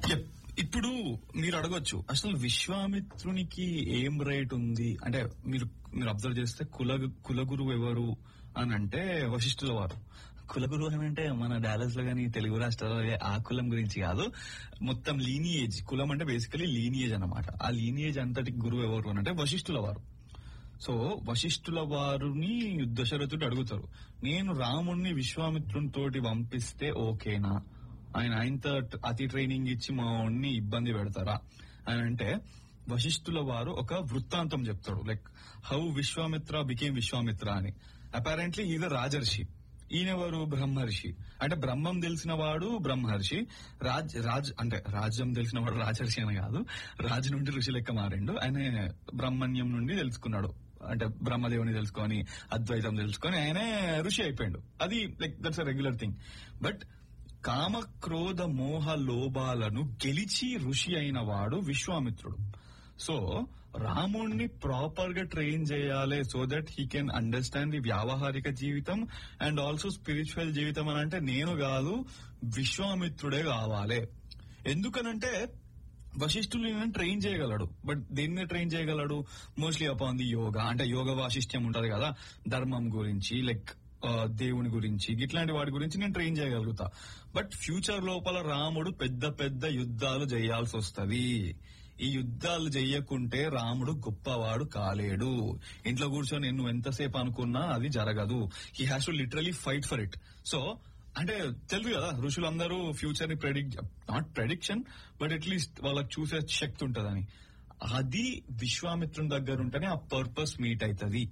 Yep. ఇప్పుడు మీరు అడగొచ్చు అసలు విశ్వామిత్రునికి ఏం రైట్ ఉంది అంటే మీరు మీరు అబ్జర్వ్ చేస్తే కుల కులగురువు ఎవరు అని అంటే వశిష్ఠుల వారు కులగురు అని అంటే మన డాలస్ లో కానీ తెలుగు రాష్ట్రాల్లో ఆ కులం గురించి కాదు మొత్తం లీనియేజ్ కులం అంటే బేసికలీ లీనియేజ్ అన్నమాట ఆ లీనియేజ్ అంతటి గురువు ఎవరు అని అంటే వశిష్ఠుల వారు సో వశిష్ఠుల వారిని దశరథుడు అడుగుతారు నేను రాముణ్ణి విశ్వామిత్రునితోటి పంపిస్తే ఓకేనా ఆయన ఆయనతో అతి ట్రైనింగ్ ఇచ్చి మా వాడిని ఇబ్బంది పెడతారా అని అంటే వశిష్ఠుల వారు ఒక వృత్తాంతం చెప్తాడు like how Vishwamitra became Vishwamitra అని అపారెంట్లీ ఈజ్ రాజర్షి ఈయనెవరు బ్రహ్మర్షి అంటే బ్రహ్మం తెలిసిన వాడు బ్రహ్మర్షి రాజ్ రాజ్ అంటే రాజ్యం తెలిసిన వాడు రాజర్షి అని కాదు రాజు నుండి ఋషి లెక్క మారిండు ఆయన బ్రహ్మణ్యం నుండి తెలుసుకున్నాడు అంటే బ్రహ్మదేవుని తెలుసుకొని అద్వైతం తెలుసుకొని ఆయనే ఋషి అయిపోయాడు అది like that's a regular thing but కామ క్రోధ మోహ లోభాలను గెలిచి ఋషి అయిన వాడు విశ్వామిత్రుడు సో రాముణ్ణి ప్రాపర్ గా ట్రైన్ చేయాలి so that he can understand the వ్యావహారిక జీవితం అండ్ ఆల్సో స్పిరిచువల్ జీవితం అని అంటే నేను కాదు విశ్వామిత్రుడే కావాలి ఎందుకనంటే వశిష్ఠులు నేను ట్రైన్ చేయగలడు బట్ దేన్ని ట్రైన్ చేయగలడు మోస్ట్లీ అపాన్ ది యోగా అంటే యోగ వాసిష్ట్యం ఉంటది కదా ధర్మం గురించి లైక్ దేవుని గురించి ఇట్లాంటి వాటి గురించి నేను ట్రైన్ చేయగలుగుతా బట్ ఫ్యూచర్ లోపల రాముడు పెద్ద పెద్ద యుద్ధాలు చేయాల్సి వస్తది ఈ యుద్ధాలు చెయ్యకుంటే రాముడు గొప్పవాడు కాలేడు ఇంట్లో కూర్చొని నువ్వు ఎంతసేపు అనుకున్నా అది జరగదు he has to literally fight for it so అంటే తెలుసు కదా ఋషులందరూ ఫ్యూచర్ ని predict not prediction but at least వాళ్ళకి చూసే శక్తి ఉంటదని అది విశ్వామిత్రుని దగ్గర ఉంటేనే ఆ పర్పస్ మీట్ అవుతుంది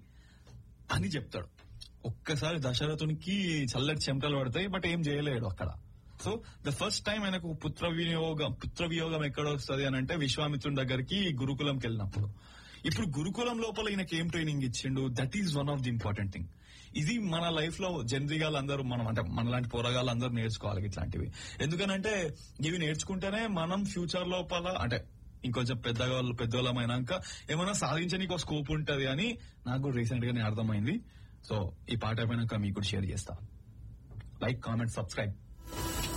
అని చెప్తాడు ఒక్కసారి దశరథునికి చల్లటి చెమటలు పడతాయి బట్ ఏం చేయలేడు అక్కడ సో ద ఫస్ట్ టైం ఆయనకు పుత్ర వినియోగం పుత్ర వియోగం ఎక్కడ వస్తుంది అని అంటే విశ్వామిత్రుని దగ్గరికి గురుకులంకి వెళ్ళినప్పుడు ఇప్పుడు గురుకులం లోపల ఈయనకి ఏం ట్రైనింగ్ ఇచ్చిండు that is one of the important thing ఇది మన లైఫ్ లో జనరిగాలు అందరూ మనం అంటే మనలాంటి పోరగాళ్ళు అందరూ నేర్చుకోవాలి ఇట్లాంటివి ఎందుకనంటే ఇవి నేర్చుకుంటేనే మనం ఫ్యూచర్ లోపల అంటే ఇంకొంచెం పెద్దగా పెద్దవాళ్ళమైనాక ఏమైనా సాధించడానికి ఒక స్కోప్ ఉంటది అని నాకు రీసెంట్ గానే అర్థమైంది సో ఈ పాట అయిపోయినాక మీకు కూడా షేర్ చేస్తా లైక్ కామెంట్ సబ్స్క్రైబ్